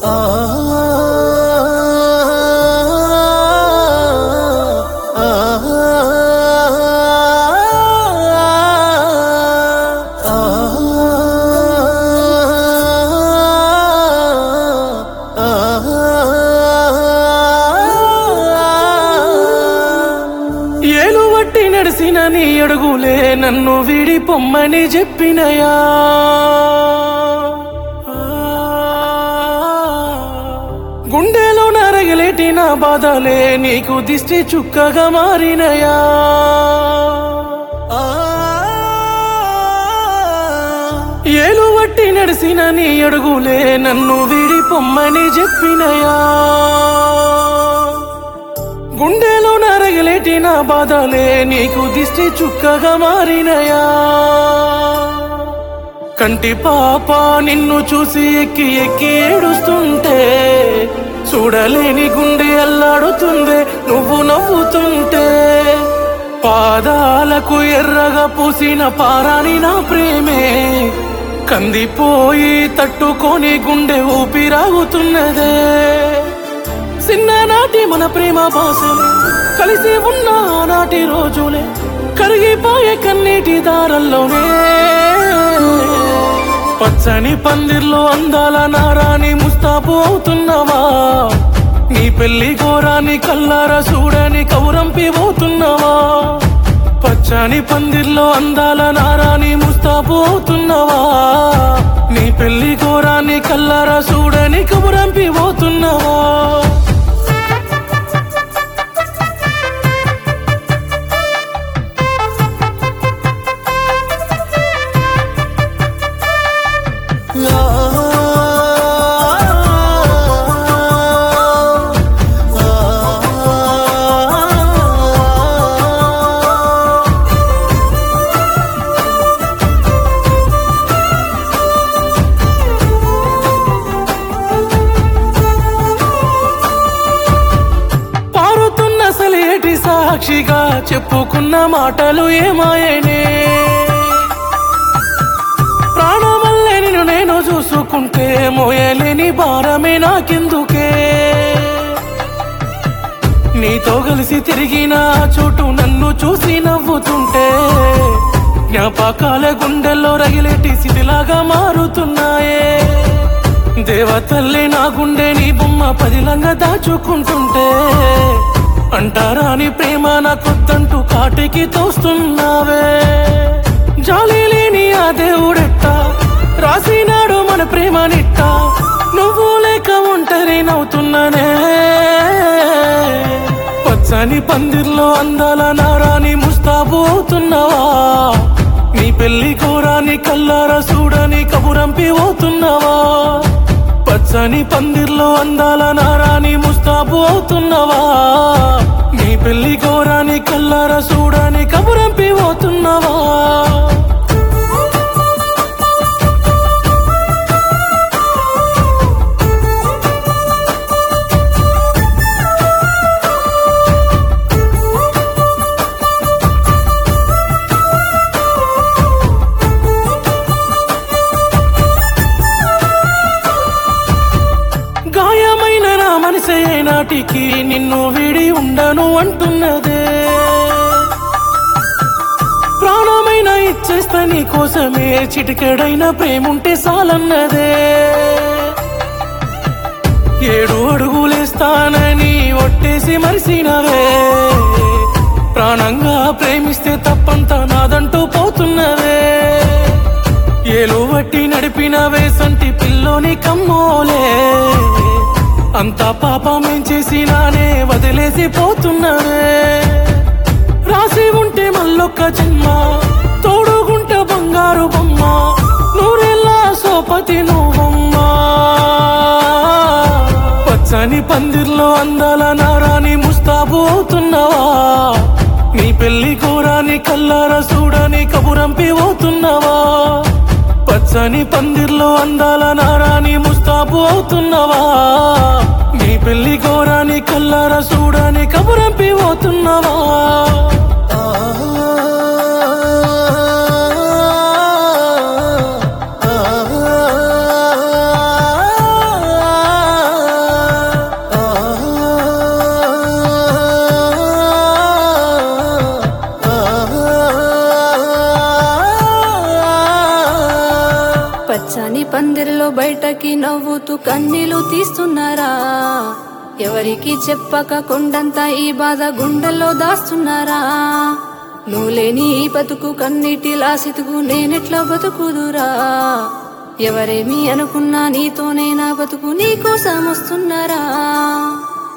ఏలు వట్టి నడిసిన నీ అడుగులే నన్ను వీడి పొమ్మని చెప్పినయా గుండెలో నరగలేటి నా బాధలే నీకు దిష్టి చుక్కగా మారినయా ఏలు వట్టి నడిసిన నీ అడుగులే నన్ను వీడి పొమ్మని చెప్పినయా గుండెలో నరగలేటి నా బాధలే నీకు దిష్టి చుక్కగా మారినయా కంటి పాప నిన్ను చూసి ఎక్కి ఎక్కి ఏడుస్తుంటే చూడలేని గుండె అల్లాడుతుంది నువ్వు నవ్వుతుంటే పాదాలకు ఎర్రగా పూసిన పారాని నా ప్రేమే కందిపోయి తట్టుకొని గుండె ఊపిరాగుతున్నదే చిన్ననాటి మన ప్రేమ భాషలే కలిసి ఉన్న ఆనాటి రోజులే కరిగిపోయే కన్నీటి దారల్లోనే పచ్చని పందిర్లో అందాల నారాని ముస్తాబు అవుతున్నావా నీ పెళ్లి ఘోరాన్ని కల్లార చూడని కౌరంపి పోతున్నావా పచ్చని పందిర్లో అందాల నారాని ముస్తాబు అవుతున్నావా నీ పెళ్లి ఘోరాన్ని కల్లార చూడని కబురంపి పోతున్నావా పారుతున్న సలేటి సాక్షిగా చెప్పుకున్న మాటలు ఏమాయనే ప్రాణమల్లే నిన్ను నేను చూసుకుంటే మోయలేని భారమే నాకెందుకే నీతో కలిసి తిరిగిన ఆ చోటు నన్ను చూసి నవ్వుతుంటే జ్ఞాపకాల గుండెల్లో రగిలేటి సిదిలాగా మారుతున్నాయే దేవతల్లి నా గుండె నీ బొమ్మ పదిలంగా దాచుకుంటుంటే అంటారాని ప్రేమ నా కొత్తంటూ కాటికి తోస్తున్నావే జాలి లేని ఆ దేవుడెట్ట రాసినాడు మన ప్రేమ నిట్ట నువ్వు లేక ఒంటరి నవ్వుతున్నానే పచ్చని పందిర్లో అందాల నారాని ముస్తాబు అవుతున్నావా నీ పెళ్లి ఘోరాన్ని కల్లార చూడని కబురంపి పోతున్నావా పచ్చని పందిర్లో అందాల నారాని ముస్తాబు అవుతున్నావా నీ పెళ్లి ఘోరాన్ని కల్లార చూడని కబురంపి పోతున్నావా గాయమైన నా మనసే నాటికి నిన్ను వీడి ఉండను అంటున్నదే ప్రాణమైన ఇచ్చేస్తా నీ కోసమే చిటికెడైన ప్రేముంటే సాలన్నదే ఏడు అడుగులేస్తానని ఒట్టేసి మరిసినవే ప్రాణంగా ప్రేమిస్తే తప్పంతా నాదంటూ పోతున్నవే ఏలు వట్టి నడిపినవే సంటి పిల్లోని కమ్మోలే అంతా పాపమేం చేసినానే వదిలేసి పోతున్నానే రాసి ఉంటే మళ్ళొక్క జన్మ తోడుగుంట బంగారు బొమ్మ నూరెల్లా సోపతి నువ్వమ్మా పచ్చని పందిర్లో అందాల నారాని ముస్తాబు అవుతున్నావా నీ పెళ్లి ఘోరాన్ని కల్లార చూడని కబురంపి పోతున్నావా పచ్చని పందిర్లో అందాల నారాని ముస్తాబు అవుతున్నావా నీ పెళ్లి ఘోరాన్ని కల్లార చూడని కబురంపి పోతున్నావా పచ్చని పందిరిలో బయటకి నవ్వుతూ కన్నీలు తీస్తున్నారా ఎవరికి చెప్పక కొండంతా ఈ బాధ గుండెల్లో దాస్తున్నారా నువ్వు లేని ఈ బతుకు కన్నీటిలా సితుకు నేనెట్లా బతుకుదురా ఎవరేమి అనుకున్నా నీతోనే నా బతుకు నీ కోసం వస్తున్నారా